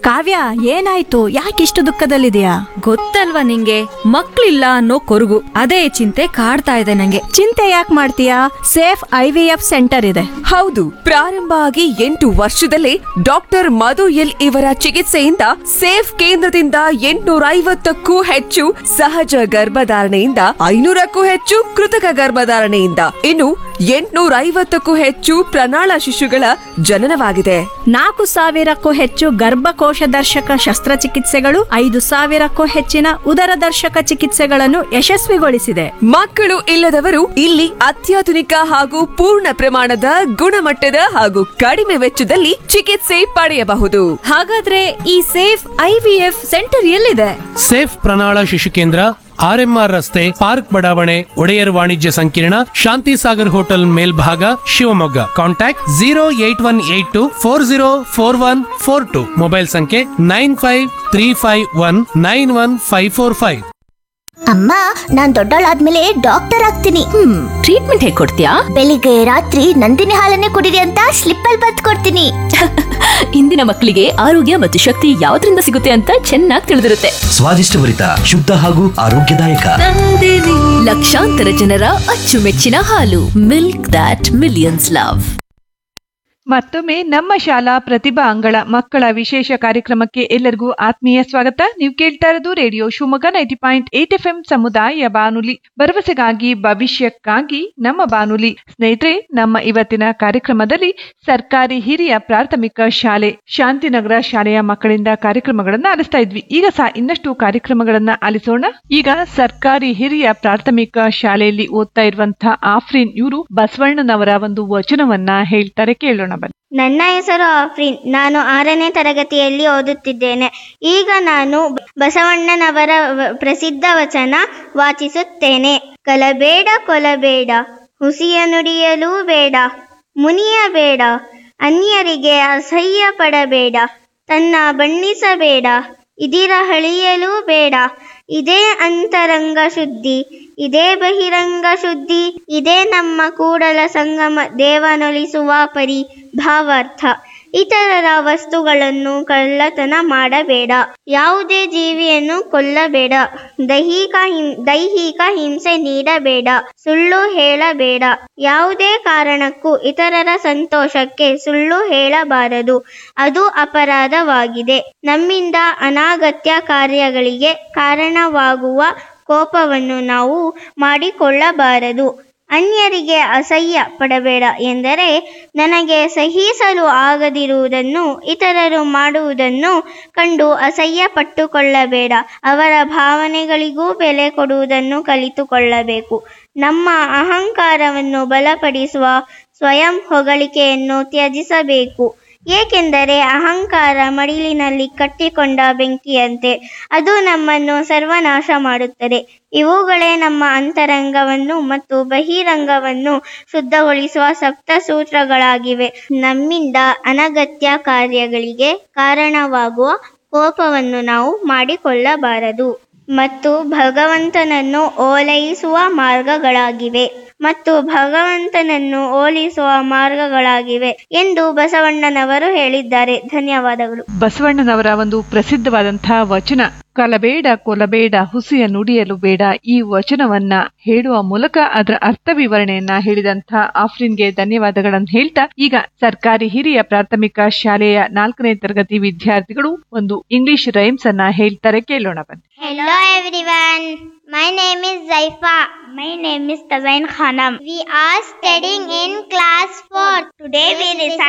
ಕಾವ್ಯ ಏನಾಯ್ತು ಯಾಕಿಷ್ಟು ದುಃಖದಲ್ಲಿದೆಯಾ ಗೊತ್ತಲ್ವಾ ನಿಂಗೆ ಮಕ್ಳಿಲ್ಲ ಅನ್ನೋ ಕೊರಗು ಅದೇ ಚಿಂತೆ ಕಾಡ್ತಾ ಇದೆ ನಂಗೆ ಚಿಂತೆ ಯಾಕೆ ಮಾಡ್ತೀಯಾ safe I V F centre ಇದೆ ಹೌದು ಪ್ರಾರಂಭ ಆಗಿ ಎಂಟು ವರ್ಷದಲ್ಲೇ ಡಾಕ್ಟರ್ ಮಧು ಎಲ್ ಇವರ ಚಿಕಿತ್ಸೆಯಿಂದ ಸೇಫ್ ಕೇಂದ್ರದಿಂದ ಎಂಟುನೂರ ಐವತ್ತಕ್ಕೂ ಹೆಚ್ಚು ಸಹಜ ಗರ್ಭಧಾರಣೆಯಿಂದ ಐನೂರಕ್ಕೂ ಹೆಚ್ಚು ಕೃತಕ ಗರ್ಭಧಾರಣೆಯಿಂದ ಇನ್ನು ಎಂಟುನೂರ ಐವತ್ತಕ್ಕೂ ಹೆಚ್ಚು ಪ್ರಣಾಳ ಶಿಶುಗಳ ಜನನವಾಗಿದೆ ನಾಲ್ಕು ಸಾವಿರಕ್ಕೂ ಹೆಚ್ಚು ಗರ್ಭಕೋಶ ದರ್ಶಕ ಶಸ್ತ್ರಚಿಕಿತ್ಸೆಗಳು ಐದು ಸಾವಿರಕ್ಕೂ ಹೆಚ್ಚಿನ ಉದರ ದರ್ಶಕ ಚಿಕಿತ್ಸೆಗಳನ್ನು ಯಶಸ್ವಿಗೊಳಿಸಿದೆ ಮಕ್ಕಳು ಇಲ್ಲದವರು ಇಲ್ಲಿ ಅತ್ಯಾಧುನಿಕ ಹಾಗೂ ಪೂರ್ಣ ಪ್ರಮಾಣದ ಗುಣಮಟ್ಟದ ಹಾಗೂ ಕಡಿಮೆ ವೆಚ್ಚದಲ್ಲಿ ಚಿಕಿತ್ಸೆ ಪಡೆಯಬಹುದು ಹಾಗಾದ್ರೆ ಈ safe I V F centre ಎಲ್ಲಿದೆ ಸೇಫ್ ಪ್ರಣಾಳ ಶಿಶು ಕೇಂದ್ರ ಆರ್ಎಂಆರ್ ರಸ್ತೆ ಪಾರ್ಕ್ ಬಡಾವಣೆ ಒಡೆಯರ್ ವಾಣಿಜ್ಯ ಸಂಕೀರ್ಣ ಶಾಂತಿ ಸಾಗರ್ ಹೋಟೆಲ್ ಮೇಲ್ಭಾಗ Shivamogga contact zero eight one eight two four zero four one four two mobile ಸಂಖ್ಯೆ nine five three five one nine one five four five ಅಮ್ಮ ನಾನ್ ದೊಡ್ಡವಳಾದ್ಮೇಲೆ ಡಾಕ್ಟರ್ ಆಗ್ತೀನಿ ಹ್ಮ್ ಟ್ರೀಟ್ಮೆಂಟ್ ಹೇಗ್ ಕೊಡ್ತೀಯಾ ಬೆಳಿಗ್ಗೆ ರಾತ್ರಿ ನಂದಿನಿ ಹಾಲನ್ನೇ ಕುಡಿರಿ ಅಂತ ಸ್ಲಿಪ್ ಅಲ್ಲಿ ಬತ್ ಕೊಡ್ತೀನಿ ಇಂದಿನ ಮಕ್ಕಳಿಗೆ ಆರೋಗ್ಯ ಮತ್ತು ಶಕ್ತಿ ಯಾವ್ದ್ರಿಂದ ಸಿಗುತ್ತೆ ಅಂತ ಚೆನ್ನಾಗಿ ತಿಳಿದಿರುತ್ತೆ ಸ್ವಾದಿಷ್ಟಭರಿತ ಶುದ್ಧ ಹಾಗೂ ಆರೋಗ್ಯದಾಯಕ ಲಕ್ಷಾಂತರ ಜನರ ಅಚ್ಚುಮೆಚ್ಚಿನ ಹಾಲು ಮಿಲ್ಕ್ ದಾಟ್ ಮಿಲಿಯನ್ಸ್ ಲವ್ ಮತ್ತೊಮ್ಮೆ ನಮ್ಮ ಶಾಲಾ ಪ್ರತಿಭಾ ಅಂಗಳ ಮಕ್ಕಳ ವಿಶೇಷ ಕಾರ್ಯಕ್ರಮಕ್ಕೆ ಎಲ್ಲರಿಗೂ ಆತ್ಮೀಯ ಸ್ವಾಗತ ನೀವು ಕೇಳ್ತಾ ಇರೋದು radio Shivamogga ninety point eight F M ಸಮುದಾಯ ಬಾನುಲಿ ಭರವಸೆಗಾಗಿ ಭವಿಷ್ಯಕ್ಕಾಗಿ ನಮ್ಮ ಬಾನುಲಿ ಸ್ನೇಹಿತರೆ ನಮ್ಮ ಇವತ್ತಿನ ಕಾರ್ಯಕ್ರಮದಲ್ಲಿ ಸರ್ಕಾರಿ ಹಿರಿಯ ಪ್ರಾಥಮಿಕ ಶಾಲೆ ಶಾಂತಿನಗರ ಶಾಲೆಯ ಮಕ್ಕಳಿಂದ ಕಾರ್ಯಕ್ರಮಗಳನ್ನ ಆಲಿಸ್ತಾ ಇದ್ವಿ ಈಗ ಸಹ ಇನ್ನಷ್ಟು ಕಾರ್ಯಕ್ರಮಗಳನ್ನ ಆಲಿಸೋಣ ಈಗ ಸರ್ಕಾರಿ ಹಿರಿಯ ಪ್ರಾಥಮಿಕ ಶಾಲೆಯಲ್ಲಿ ಓದ್ತಾ ಇರುವಂತಹ ಆಫ್ರೀನ್ ಇವರು ಬಸವಣ್ಣನವರ ಒಂದು ವಚನವನ್ನ ಹೇಳ್ತಾರೆ ಕೇಳೋಣ ಬನ್ನಿ ನನ್ನ ಹೆಸರು ಆಫ್ರಿನ್ ನಾನು ಆರನೇ ತರಗತಿಯಲ್ಲಿ ಓದುತ್ತಿದ್ದೇನೆ ಈಗ ನಾನು ಬಸವಣ್ಣನವರ ವ- ಪ್ರಸಿದ್ಧ ವಚನ ವಾಚಿಸುತ್ತೇನೆ ಕಲಬೇಡ ಕೊಲಬೇಡ ಹುಸಿಯ ನುಡಿಯಲೂ ಬೇಡ ಮುನಿಯಬೇಡ ಅನ್ಯರಿಗೆ ಅಸಹ್ಯ ಪಡಬೇಡ ತನ್ನ ಬಣ್ಣಿಸಬೇಡ ಇದಿರ ಹಳಿಯಲೂ ಬೇಡ ಇದೇ ಅಂತರಂಗ ಶುದ್ಧಿ ಇದೇ ಬಹಿರಂಗ ಶುದ್ಧಿ ಇದೇ ನಮ್ಮ ಕೂಡಲ ಸಂಗಮ ದೇವನೊಲಿಸುವ ಪರಿ ಭಾವಾರ್ಥ ಇತರರ ವಸ್ತುಗಳನ್ನು ಕಳ್ಳತನ ಮಾಡಬೇಡ ಯಾವುದೇ ಜೀವಿಯನ್ನು ಕೊಲ್ಲಬೇಡ ದೈಹಿಕ ಹಿಂ ದೈಹಿಕ ಹಿಂಸೆ ನೀಡಬೇಡ ಸುಳ್ಳು ಹೇಳಬೇಡ ಯಾವುದೇ ಕಾರಣಕ್ಕೂ ಇತರರ ಸಂತೋಷಕ್ಕೆ ಸುಳ್ಳು ಹೇಳಬಾರದು ಅದು ಅಪರಾಧವಾಗಿದೆ ನಮ್ಮಿಂದ ಅನಾಗತ್ಯ ಕಾರ್ಯಗಳಿಗೆ ಕಾರಣವಾಗುವ ಕೋಪವನ್ನು ನಾವು ಮಾಡಿಕೊಳ್ಳಬಾರದು ಅನ್ಯರಿಗೆ ಅಸಹ್ಯ ಪಡಬೇಡ ಎಂದರೆ ನನಗೆ ಸಹಿಸಲು ಆಗದಿರುವುದನ್ನು ಇತರರು ಮಾಡುವುದನ್ನು ಕಂಡು ಅಸಹ್ಯ ಪಟ್ಟುಕೊಳ್ಳಬೇಡ ಅವರ ಭಾವನೆಗಳಿಗೂ ಬೆಲೆ ಕೊಡುವುದನ್ನು ಕಲಿತುಕೊಳ್ಳಬೇಕು ನಮ್ಮ ಅಹಂಕಾರವನ್ನು ಬಲಪಡಿಸುವ ಸ್ವಯಂ ಹೊಗಳಿಕೆಯನ್ನು ತ್ಯಜಿಸಬೇಕು ಏಕೆಂದರೆ ಅಹಂಕಾರ ಮಡಿಲಿನಲ್ಲಿ ಕಟ್ಟಿಕೊಂಡ ಬೆಂಕಿಯಂತೆ ಅದು ನಮ್ಮನ್ನು ಸರ್ವನಾಶ ಮಾಡುತ್ತದೆ ಇವುಗಳೇ ನಮ್ಮ ಅಂತರಂಗವನ್ನು ಮತ್ತು ಬಹಿರಂಗವನ್ನು ಶುದ್ಧಗೊಳಿಸುವ ಸಪ್ತ ಸೂತ್ರಗಳಾಗಿವೆ ನಮ್ಮಿಂದ ಅನಗತ್ಯ ಕಾರ್ಯಗಳಿಗೆ ಕಾರಣವಾಗುವ ಕೋಪವನ್ನು ನಾವು ಮಾಡಿಕೊಳ್ಳಬಾರದು ಮತ್ತು ಭಗವಂತನನ್ನು ಓಲೈಸುವ ಮಾರ್ಗಗಳಾಗಿವೆ ಮತ್ತು ಭಗವಂತನನ್ನು ಓಲಿಸುವ ಮಾರ್ಗಗಳಾಗಿವೆ ಎಂದು ಬಸವಣ್ಣನವರು ಹೇಳಿದ್ದಾರೆ ಧನ್ಯವಾದಗಳು ಬಸವಣ್ಣನವರ ಒಂದು ಪ್ರಸಿದ್ಧವಾದಂತಹ ವಚನ ಕಲಬೇಡ ಕೊಲಬೇಡ ಹುಸಿಯ ನುಡಿಯಲು ಬೇಡ ಈ ವಚನವನ್ನ ಹೇಳುವ ಮೂಲಕ ಅದರ ಅರ್ಥ ವಿವರಣೆಯನ್ನ ಹೇಳಿದಂತಹ ಆಫ್ರಿನ್ಗೆ ಧನ್ಯವಾದಗಳನ್ನು ಹೇಳ್ತಾ ಈಗ ಸರ್ಕಾರಿ ಹಿರಿಯ ಪ್ರಾಥಮಿಕ ಶಾಲೆಯ ನಾಲ್ಕನೇ ತರಗತಿ ವಿದ್ಯಾರ್ಥಿಗಳು ಒಂದು ಇಂಗ್ಲಿಷ್ ರೈಮ್ಸ್ ಅನ್ನ ಹೇಳ್ತಾರೆ ಕೇಳೋಣ ಬನ್ನಿ Hello everyone. My name is Zaifa. My name is Tazain Khanam. We are studying in class 4. Today we recite